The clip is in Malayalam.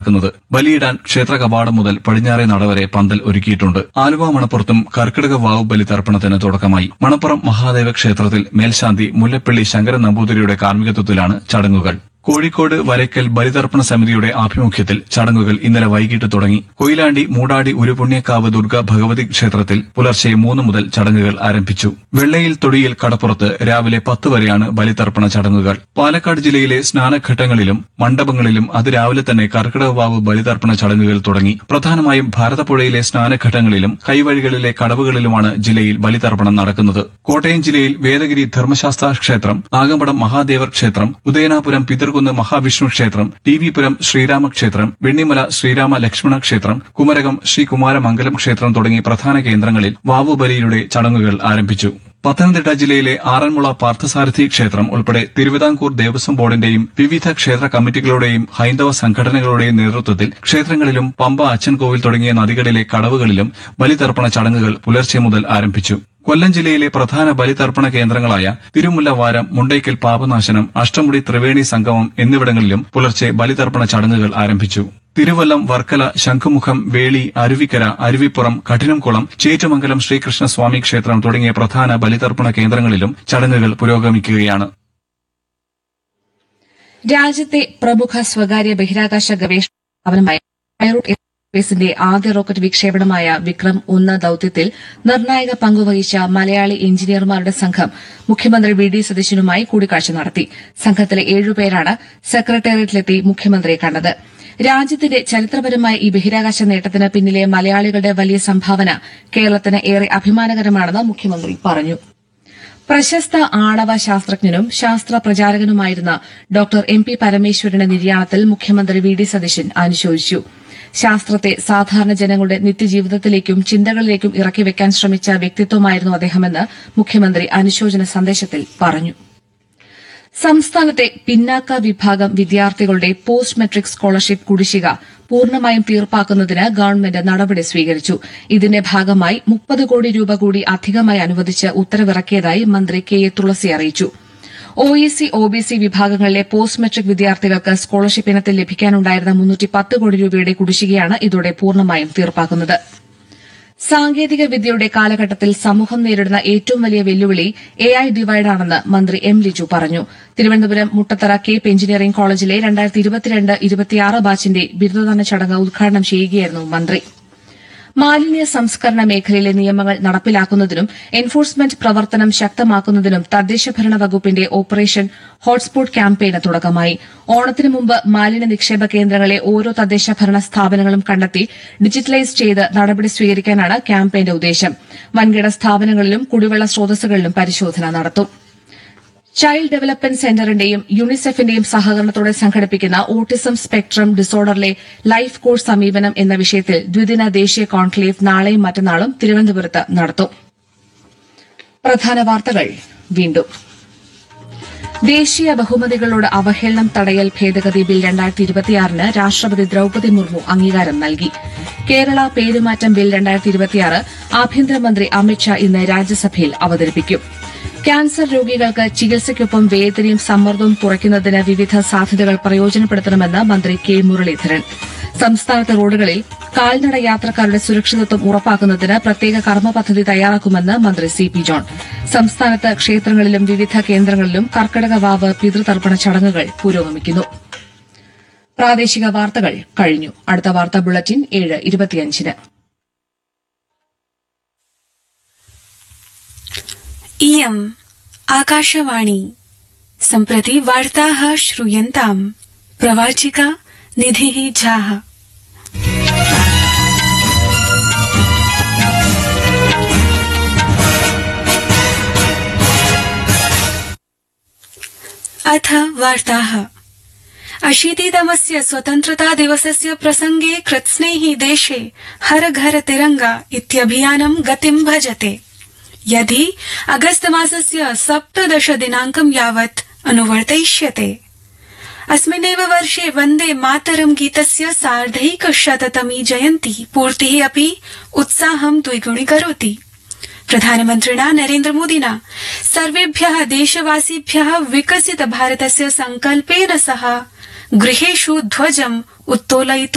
നടക്കുന്നത് ബലിയിടാൻ ക്ഷേത്ര കവാടം മുതൽ പടിഞ്ഞാറേ നട വരെ പന്തൽ ഒരുക്കിയിട്ടുണ്ട് ആലുവ മണപ്പുറത്തും കർക്കിടക വാവ് ബലിതർപ്പണത്തിന് തുടക്കമായി മണപ്പുറം മഹാദേവ ക്ഷേത്രത്തിൽ മേൽശാന്തി മുല്ലപ്പള്ളി ശങ്കരൻ നമ്പൂതിരിയുടെ കാർമ്മികത്വത്തിലാണ് ചടങ്ങുകൾ കോഴിക്കോട് വരയ്ക്കൽ ബലിതർപ്പണ സമിതിയുടെ ആഭിമുഖ്യത്തിൽ ചടങ്ങുകൾ ഇന്നലെ വൈകിട്ട് തുടങ്ങി കൊയിലാണ്ടി മൂടാടി ഉരുപുണ്യക്കാവ് ദുർഗ ഭഗവതി ക്ഷേത്രത്തിൽ പുലർച്ചെ മൂന്ന് മുതൽ ചടങ്ങുകൾ ആരംഭിച്ചു വെള്ളയിൽ തൊടിയിൽ കടപ്പുറത്ത് രാവിലെ പത്ത് വരെയാണ് ബലിതർപ്പണ ചടങ്ങുകൾ പാലക്കാട് ജില്ലയിലെ സ്നാനഘട്ടങ്ങളിലും മണ്ഡപങ്ങളിലും അതിരാവിലെ തന്നെ കർക്കിടകവാവ് ബലിതർപ്പണ ചടങ്ങുകൾ തുടങ്ങി പ്രധാനമായും ഭാരതപ്പുഴയിലെ സ്നാനഘട്ടങ്ങളിലും കൈവഴികളിലെ കടവുകളിലുമാണ് ജില്ലയിൽ ബലിതർപ്പണം നടക്കുന്നത് കോട്ടയം ജില്ലയിൽ വേദഗിരി ധർമ്മശാസ്ത്ര ക്ഷേത്രം നാഗമ്പടം മഹാദേവർ ക്ഷേത്രം ഉദയനാപുരം പിതൃകുന്ന് മഹാവിഷ്ണു ക്ഷേത്രം ടി വി പുരം ശ്രീരാമ ക്ഷേത്രം വെണ്ണിമല ശ്രീരാമ ലക്ഷ്മണ ക്ഷേത്രം കുമരകം ശ്രീ കുമാരമംഗലം ക്ഷേത്രം തുടങ്ങി പ്രധാന കേന്ദ്രങ്ങളിൽ വാവുബലിയുടെ ചടങ്ങുകൾ ആരംഭിച്ചു പത്തനംതിട്ട ജില്ലയിലെ ആറന്മുള പാർത്ഥസാരഥി ക്ഷേത്രം ഉൾപ്പെടെ തിരുവിതാംകൂർ ദേവസ്വം ബോർഡിന്റെയും വിവിധ ക്ഷേത്ര കമ്മിറ്റികളുടെയും ഹൈന്ദവ സംഘടനകളുടെയും നേതൃത്വത്തിൽ ക്ഷേത്രങ്ങളിലും പമ്പ അച്ചൻകോവിൽ തുടങ്ങിയ നദികളിലെ കടവുകളിലും ബലിതർപ്പണ ചടങ്ങുകൾ പുലർച്ചെ മുതൽ ആരംഭിച്ചു കൊല്ലം ജില്ലയിലെ പ്രധാന ബലിതർപ്പണ കേന്ദ്രങ്ങളായ തിരുമുല്ലവാരം മുണ്ടയ്ക്കൽ പാപനാശനം അഷ്ടമുടി ത്രിവേണി സംഗമം എന്നിവിടങ്ങളിലും പുലർച്ചെ ബലിതർപ്പണ ചടങ്ങുകൾ ആരംഭിച്ചു തിരുവല്ലം വർക്കല ശംഖുമുഖം വേളി അരുവിക്കര അരുവിപ്പുറം കഠിനംകുളം ചേറ്റുമംഗലം ശ്രീകൃഷ്ണ സ്വാമി ക്ഷേത്രം തുടങ്ങിയ പ്രധാന ബലിതർപ്പണ കേന്ദ്രങ്ങളിലും ചടങ്ങുകൾ പുരോഗമിക്കുകയാണ് രാജ്യത്തെ പ്രമുഖ സ്വകാര്യ ബഹിരാകാശ ഗവേഷണ സ്ഥാപനമായ പൈറൂട്ട് എയർസ്പേസിന്റെ ആദ്യ റോക്കറ്റ് വിക്ഷേപണമായ വിക്രം ഒന്ന് ദൌത്യത്തിൽ നിർണായക പങ്കുവഹിച്ച മലയാളി എഞ്ചിനീയർമാരുടെ സംഘം മുഖ്യമന്ത്രി വി ഡി സതീശനുമായി കൂടിക്കാഴ്ച നടത്തി സംഘത്തിലെ ഏഴുപേരാണ് സെക്രട്ടേറിയറ്റിലെത്തി മുഖ്യമന്ത്രിയെ കണ്ടത് രാജ്യത്തിന്റെ ചരിത്രപരമായ ഈ ബഹിരാകാശ നേട്ടത്തിന് പിന്നിലെ മലയാളികളുടെ വലിയ സംഭാവന കേരളത്തിന് ഏറെ അഭിമാനകരമാണെന്ന് മുഖ്യമന്ത്രി പറഞ്ഞു പ്രശസ്ത ആണവ ശാസ്ത്രജ്ഞനും ശാസ്ത്ര പ്രചാരകനുമായിരുന്ന ഡോക്ടർ എം പി പരമേശ്വരന്റെ നിര്യാണത്തിൽ മുഖ്യമന്ത്രി വി ഡി സതീശൻ അനുശോചിച്ചു ശാസ്ത്രത്തെ സാധാരണ ജനങ്ങളുടെ നിത്യജീവിതത്തിലേക്കും ചിന്തകളിലേക്കും ഇറക്കിവെക്കാൻ ശ്രമിച്ച വ്യക്തിത്വമായിരുന്നു അദ്ദേഹമെന്ന് മുഖ്യമന്ത്രി അനുശോചന സന്ദേശത്തിൽ പറഞ്ഞു സംസ്ഥാനത്തെ പിന്നാക്ക വിഭാഗം വിദ്യാർത്ഥികളുടെ പോസ്റ്റ് മെട്രിക് സ്കോളർഷിപ്പ് കുടിശ്ശിക പൂർണ്ണമായും തീർപ്പാക്കുന്നതിന് ഗവൺമെന്റ് നടപടി സ്വീകരിച്ചു ഇതിന്റെ ഭാഗമായി മുപ്പത് കോടി രൂപ കൂടി അധികമായി അനുവദിച്ച് ഉത്തരവിറക്കിയതായി മന്ത്രി കെ എ തുളസി അറിയിച്ചു ഒഇസി ഒബിസി വിഭാഗങ്ങളിലെ പോസ്റ്റ് മെട്രിക് വിദ്യാർത്ഥികൾക്ക് സ്കോളർഷിപ്പ് ഇനത്തിൽ ലഭിക്കാനുണ്ടായിരുന്ന മുന്നൂറ്റി പത്ത് കോടി രൂപയുടെ കുടിശ്ശികയാണ് ഇതോടെ പൂർണ്ണമായും തീർപ്പാക്കുന്നത് സാങ്കേതിക വിദ്യയുടെ കാലഘട്ടത്തിൽ സമൂഹം നേരിടുന്ന ഏറ്റവും വലിയ വെല്ലുവിളി എ ഐ ഡിവൈഡാണെന്ന് മന്ത്രി എം ലിജു പറഞ്ഞു തിരുവനന്തപുരം മുട്ടത്തറ കേപ്പ് എഞ്ചിനീയറിംഗ് കോളേജിലെ രണ്ടായിരത്തി ഇരുപത്തിരണ്ട് ഇരുപത്തിയാറ് ബാച്ചിന്റെ ബിരുദദാന ചടങ്ങ് ഉദ്ഘാടനം ചെയ്യുകയായിരുന്നു മന്ത്രി മാലിന്യ സംസ്കരണ മേഖലയിലെ നിയമങ്ങൾ നടപ്പിലാക്കുന്നതിനും എൻഫോഴ്സ്മെന്റ് പ്രവർത്തനം ശക്തമാക്കുന്നതിനും തദ്ദേശഭരണ വകുപ്പിന്റെ ഓപ്പറേഷൻ ഹോട്ട്സ്പോട്ട് ക്യാമ്പയിന് തുടക്കമായി ഓണത്തിന് മുമ്പ് മാലിന്യ നിക്ഷേപ കേന്ദ്രങ്ങളെ ഓരോ തദ്ദേശ ഭരണ സ്ഥാപനങ്ങളും കണ്ടെത്തി ഡിജിറ്റലൈസ് ചെയ്ത് നടപടി സ്വീകരിക്കാനാണ് ക്യാമ്പയിന്റെ ഉദ്ദേശം വൻകിട സ്ഥാപനങ്ങളിലും കുടിവെള്ള സ്രോതസ്സുകളിലും പരിശോധന നടത്തും ചൈൽഡ് ഡെവലപ്മെന്റ് സെന്ററിന്റെയും യൂണിസെഫിന്റെയും സഹകരണത്തോടെ സംഘടിപ്പിക്കുന്ന ഓട്ടിസം സ്പെക്ട്രം ഡിസോർഡറിലെ ലൈഫ് കോഴ്സ് സമീപനം എന്ന വിഷയത്തിൽ ദ്വിദിന ദേശീയ കോൺക്ലേവ് നാളെയും മറ്റന്നാളും തിരുവനന്തപുരത്ത് നടത്തും പ്രധാന വാർത്തകൾ വീണ്ടും ദേശീയ ബഹുമതികളോട് അവഹേളനം തടയൽ ഭേദഗതി ബിൽ രണ്ടായിരത്തി ഇരുപത്തിയാറിന് രാഷ്ട്രപതി ദ്രൌപദി മുർമു അംഗീകാരം നൽകി കേരള പേരുമാറ്റം ബിൽ രണ്ടായിരത്തി ഇരുപത്തിയാറ് ആഭ്യന്തരമന്ത്രി അമിത്ഷാ ഇന്ന് രാജ്യസഭയിൽ അവതരിപ്പിക്കും ക്യാൻസർ രോഗികൾക്ക് ചികിത്സയ്ക്കൊപ്പം വേദനയും സമ്മർദ്ദവും കുറയ്ക്കുന്നതിന് വിവിധ സാധ്യതകൾ പ്രയോജനപ്പെടുത്തണമെന്ന് മന്ത്രി കെ മുരളീധരൻ സംസ്ഥാനത്തെ റോഡുകളിൽ കാൽനട യാത്രക്കാരുടെ സുരക്ഷിതത്വം ഉറപ്പാക്കുന്നതിന് പ്രത്യേക കർമ്മ പദ്ധതി തയ്യാറാക്കുമെന്ന് മന്ത്രി സി പി ജോൺ സംസ്ഥാനത്ത് ക്ഷേത്രങ്ങളിലും വിവിധ കേന്ദ്രങ്ങളിലും കർക്കടക വാവ് പിതൃതർപ്പണ ചടങ്ങുകൾ പുരോഗമിക്കുന്നു പ്രാദേശിക വാർത്തകൾ കഴിഞ്ഞു അടുത്ത വാർത്താ ബുള്ളറ്റിൻ ഏഴ് ഇരുപത്തിയഞ്ചിന് इयम् आकाशवाणी सम्प्रति वार्ताः श्रूयन्ताम् प्रवाचिका निधिः झाः अथ वार्ताः अशीतितमस्य स्वतन्त्रता दिवसस्य प्रसङ्गे कृत्स्नैः देशे हर घर तिरंगा इत्यभियानं गतिं भजते यदि अगस्त मासस्य सप्तदश दिनाङ्कं यावत् अनुवर्तयिष्यते अस्मिन्नेव वर्षे वन्दे मातरं गीतस्य सार्धैकशततमी जयन्ती पूर्तिः अपि उत्साहं द्विगुणीकरोति प्रधानमन्त्रिणा नरेन्द्रमोदिना सर्वेभ्यः देशवासिभ्यः विकसित भारतस्य सङ्कल्पेन सह गृहेषु ध्वजम् उत्तोलयितुं